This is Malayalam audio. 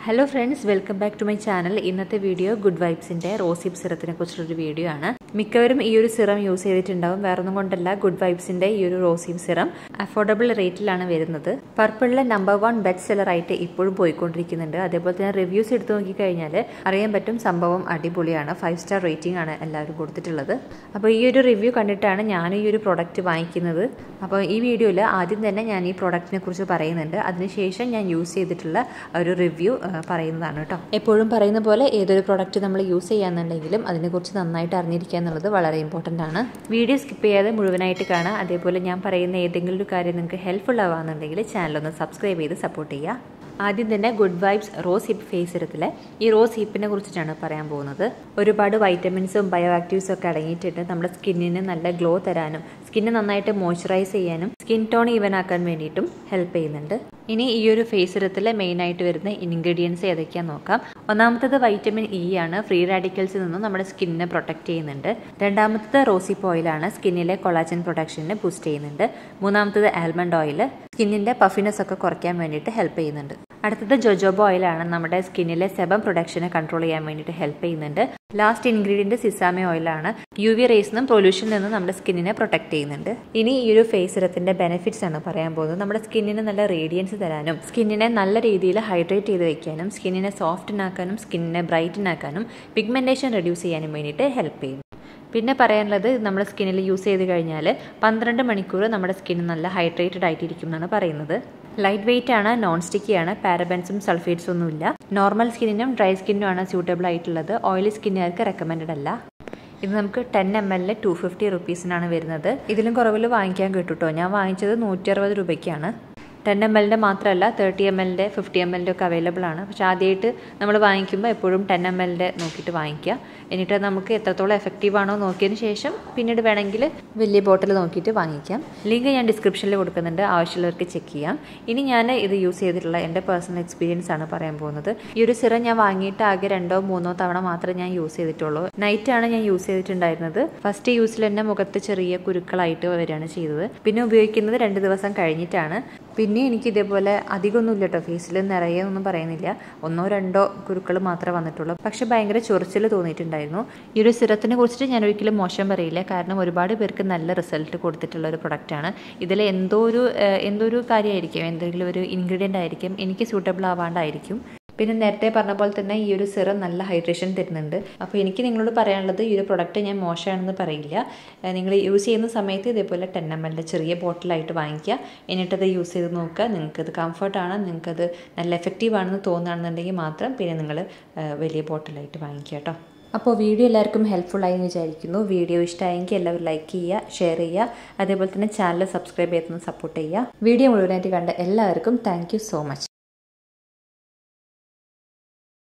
hello friends welcome back to my channel ഇന്നത്തെ വീഡിയോ ഗുഡ് വൈബ്സിന്റെ റോസിപ്പ് സിറത്തിനെ കുറിച്ചുള്ളൊരു വീഡിയോ ആണ് മിക്കവരും ഈ ഒരു സിറം യൂസ് ചെയ്തിട്ടുണ്ടാവും വേറൊന്നും കൊണ്ടല്ല ഗുഡ് വൈബ്സിന്റെ ഈ ഒരു റോസിപ്പ് സിറം അഫോർഡബിൾ റേറ്റിലാണ് വരുന്നത് പർപ്പിളിലെ നമ്പർ വൺ ബെസ്റ്റ് സെല്ലർ ആയിട്ട് ഇപ്പോഴും പോയിക്കൊണ്ടിരിക്കുന്നുണ്ട് അതേപോലെ തന്നെ റിവ്യൂസ് എടുത്തു നോക്കിക്കഴിഞ്ഞാൽ അറിയാൻ പറ്റും സംഭവം അടിപൊളിയാണ് ഫൈവ് സ്റ്റാർ റേറ്റിംഗ് ആണ് എല്ലാവരും കൊടുത്തിട്ടുള്ളത് അപ്പോൾ ഈ ഒരു റിവ്യൂ കണ്ടിട്ടാണ് ഞാൻ ഈ ഒരു പ്രൊഡക്റ്റ് വാങ്ങിക്കുന്നത് അപ്പോൾ ഈ വീഡിയോയിൽ ആദ്യം തന്നെ ഞാൻ ഈ പ്രൊഡക്റ്റിനെ കുറിച്ച് പറയുന്നുണ്ട് അതിനുശേഷം ഞാൻ യൂസ് ചെയ്തിട്ടുള്ള ഒരു റിവ്യൂ പറയുന്നതാണ് കേട്ടോ എപ്പോഴും പറയുന്ന പോലെ ഏതൊരു പ്രൊഡക്റ്റ് നമ്മൾ യൂസ് ചെയ്യാന്നുണ്ടെങ്കിലും അതിനെക്കുറിച്ച് നന്നായിട്ട് അറിഞ്ഞിരിക്കുക എന്നുള്ളത് വളരെ ഇമ്പോർട്ടൻ്റ് ആണ് വീഡിയോ സ്കിപ്പ് ചെയ്യാതെ മുഴുവനായിട്ട് കാണാം അതേപോലെ ഞാൻ പറയുന്ന ഏതെങ്കിലും ഒരു കാര്യം നിങ്ങൾക്ക് ഹെൽപ്ഫുൾ ആവാന്നുണ്ടെങ്കിൽ ചാനലൊന്ന് സബ്സ്ക്രൈബ് ചെയ്ത് സപ്പോർട്ട് ചെയ്യുക ആദ്യം തന്നെ good vibes rose hip face ഇരത്തിലെ ഈ റോസ് ഹിപ്പിനെ കുറിച്ചിട്ടാണ് പറയാൻ പോകുന്നത് ഒരുപാട് വൈറ്റമിൻസും ബയോ ആക്റ്റീവ്സും ഒക്കെ അടങ്ങിയിട്ടുണ്ട് നമ്മുടെ സ്കിന്നിന് നല്ല ഗ്ലോ തരാനും സ്കിന്ന് നന്നായിട്ട് മോയ്സ്ചറൈസ് ചെയ്യാനും സ്കിൻ ടോൺ ഈവൻ ആക്കാൻ വേണ്ടിയിട്ടും ഹെൽപ്പ് ചെയ്യുന്നുണ്ട് ഇനി ഈ ഒരു ഫേസ് ഇരത്തിലെ മെയിൻ ആയിട്ട് വരുന്ന ഇൻഗ്രീഡിയൻസ് ഏതൊക്കെയാണെന്ന് നോക്കാം ഒന്നാമത്തത് വൈറ്റമിൻ ഇ ആണ് ഫ്രീ റാഡിക്കൽസിൽ നിന്നും നമ്മുടെ സ്കിന്നിനെ പ്രൊട്ടക്ട് ചെയ്യുന്നുണ്ട് രണ്ടാമത്തത് റോസിപ്പ് ഓയിലാണ് സ്കിന്നിലെ കൊളാജൻ പ്രൊഡക്ഷനെ ബൂസ്റ്റ് ചെയ്യുന്നുണ്ട് മൂന്നാമത്തത് ആൽമണ്ട് ഓയിൽ സ്കിന്നിന്റെ പഫിനെസ് ഒക്കെ കുറയ്ക്കാൻ വേണ്ടിയിട്ട് ഹെൽപ്പ് ചെയ്യുന്നുണ്ട് അടുത്തത് ജോജോബോ ഓയിലാണ് നമ്മുടെ സ്കിന്നിലെ സെബം പ്രൊഡക്ഷനെ കൺട്രോൾ ചെയ്യാൻ വേണ്ടിയിട്ട് ഹെൽപ്പ് ചെയ്യുന്നുണ്ട് ലാസ്റ്റ് ഇൻഗ്രീഡിയന്റ് സിസാമി ഓയിലാണ് യു വി റേസ് നിന്നും പൊല്യൂഷനിൽ നിന്നും നമ്മുടെ സ്കിന്നിനെ പ്രൊട്ടക്ട് ചെയ്യുന്നുണ്ട് ഇനി ഈ ഒരു ഫേസ് സിറത്തിന്റെ ബെനിഫിറ്റ്സ് ആണ് പറയാൻ പോകുന്നത് നമ്മുടെ സ്കിന്നിന് നല്ല റേഡിയൻസ് തരാനും സ്കിന്നിനെ നല്ല രീതിയിൽ ഹൈഡ്രേറ്റ് ചെയ്ത് വെക്കാനും സ്കിന്നിനെ സോഫ്റ്റൻ ആക്കാനും സ്കിന്നിനെ ബ്രൈറ്റൻ ആക്കാനും പിഗ്മെന്റേഷൻ റെഡ്യൂസ് ചെയ്യാനും വേണ്ടിയിട്ട് ഹെൽപ്പ് ചെയ്യും പിന്നെ പറയാനുള്ളത് നമ്മുടെ സ്കിന്നിൽ യൂസ് ചെയ്ത് കഴിഞ്ഞാൽ പന്ത്രണ്ട് മണിക്കൂർ നമ്മുടെ സ്കിൻ നല്ല ഹൈഡ്രേറ്റഡ് ആയിട്ടിരിക്കും എന്നാണ് പറയുന്നത് ലൈറ്റ് വെയിറ്റ് ആണ് നോൺ സ്റ്റിക്കി ആണ് പാരബൻസും സൾഫേറ്റ്സും ഒന്നുമില്ല നോർമൽ സ്കിന്നിനും ഡ്രൈ സ്കിന്നും ആണ് സ്യൂട്ടബിൾ ആയിട്ടുള്ളത് ഓയിലി സ്കിന്നുകാർക്ക് റെക്കമെൻഡഡ് അല്ല ഇത് നമുക്ക് ടെൻ എം എല്ലിൽ ടു ഫിഫ്റ്റി റുപ്പീസിനാണ് വരുന്നത് ഇതിലും കുറവിൽ വാങ്ങിക്കാൻ കിട്ടുട്ടോ ഞാൻ വാങ്ങിച്ചത് നൂറ്റി അറുപത് രൂപയ്ക്കാണ് ടെൻ എം എല്ലിൻ്റെ മാത്രമല്ല തേർട്ടി എം എല്ലിൻ്റെ ഫിഫ്റ്റി എം എല്ലിൻ്റെ ഒക്കെ അവൈലബിൾ ആണ് പക്ഷേ ആദ്യമായിട്ട് നമ്മൾ വാങ്ങിക്കുമ്പോൾ എപ്പോഴും ടെൻ എം എല്ലിൻ്റെ നോക്കിയിട്ട് വാങ്ങിക്കുക എന്നിട്ട് നമുക്ക് എത്രത്തോളം എഫക്റ്റീവ് ആണോ നോക്കിയതിന് ശേഷം പിന്നീട് വേണമെങ്കിൽ വലിയ ബോട്ടിൽ നോക്കിയിട്ട് വാങ്ങിക്കാം ലിങ്ക് ഞാൻ ഡിസ്ക്രിപ്ഷനിൽ കൊടുക്കുന്നുണ്ട് ആവശ്യമുള്ളവർക്ക് ചെക്ക് ചെയ്യാം ഇനി ഞാൻ ഇത് യൂസ് ചെയ്തിട്ടുള്ള എൻ്റെ പേഴ്സണൽ എക്സ്പീരിയൻസ് ആണ് പറയാൻ പോകുന്നത് ഈ ഒരു സിറം ഞാൻ വാങ്ങിയിട്ട് ആകെ രണ്ടോ മൂന്നോ തവണ മാത്രമേ ഞാൻ യൂസ് ചെയ്തിട്ടുള്ളൂ നൈറ്റാണ് ഞാൻ യൂസ് ചെയ്തിട്ടുണ്ടായിരുന്നത് ഫസ്റ്റ് യൂസിൽ തന്നെ മുഖത്ത് ചെറിയ കുരുക്കളായിട്ട് വരികയാണ് ചെയ്തത് പിന്നെ ഉപയോഗിക്കുന്നത് രണ്ട് ദിവസം കഴിഞ്ഞിട്ടാണ് പിന്നെ എനിക്ക് ഇതേപോലെ അധികമൊന്നുമില്ല കേട്ടോ ഫേസിൽ നിറയെ ഒന്നും പറയുന്നില്ല ഒന്നോ രണ്ടോ കുരുക്കൾ മാത്രമേ വന്നിട്ടുള്ളൂ പക്ഷെ ഭയങ്കര ചൊറിച്ചിൽ തോന്നിയിട്ടുണ്ടായിരുന്നു ഈ ഒരു സിറത്തിനെ കുറിച്ചിട്ട് ഞാൻ ഒരിക്കലും മോശം പറയില്ല കാരണം ഒരുപാട് പേർക്ക് നല്ല റിസൾട്ട് കൊടുത്തിട്ടുള്ള ഒരു പ്രൊഡക്റ്റാണ് ഇതിൽ എന്തോ ഒരു എന്തോ ഒരു കാര്യമായിരിക്കും എന്തെങ്കിലും ഒരു ഇൻഗ്രീഡിയൻ്റ് ആയിരിക്കും എനിക്ക് സൂട്ടബിൾ ആവാണ്ടായിരിക്കും പിന്നെ നേരത്തെ പറഞ്ഞ പോലെ തന്നെ ഈ ഒരു സിറം നല്ല ഹൈഡ്രേഷൻ തരുന്നുണ്ട് അപ്പോൾ എനിക്ക് നിങ്ങളോട് പറയാനുള്ളത് ഈ ഒരു പ്രൊഡക്റ്റ് ഞാൻ മോശമാണെന്ന് പറയില്ല നിങ്ങൾ യൂസ് ചെയ്യുന്ന സമയത്ത് ഇതേപോലെ ടെൻ എം എല്ലിൻ്റെ ചെറിയ ബോട്ടിലായിട്ട് വാങ്ങിക്കുക എന്നിട്ടത് യൂസ് ചെയ്ത് നോക്കുക നിങ്ങൾക്കത് കംഫർട്ടാണ് നിങ്ങൾക്കത് നല്ല എഫക്റ്റീവ് ആണെന്ന് തോന്നുകയാണെന്നുണ്ടെങ്കിൽ മാത്രം പിന്നെ നിങ്ങൾ വലിയ ബോട്ടിലായിട്ട് വാങ്ങിക്കുക കേട്ടോ അപ്പോൾ വീഡിയോ എല്ലാവർക്കും ഹെൽപ്ഫുൾ ആയി എന്ന് വിചാരിക്കുന്നു വീഡിയോ ഇഷ്ടമായെങ്കിൽ എല്ലാവരും ലൈക്ക് ചെയ്യുക ഷെയർ ചെയ്യുക അതേപോലെ തന്നെ ചാനൽ സബ്സ്ക്രൈബ് ചെയ്തൊന്ന് സപ്പോർട്ട് ചെയ്യുക വീഡിയോ മുഴുവനായിട്ട് കണ്ട എല്ലാവർക്കും താങ്ക് സോ മച്ച്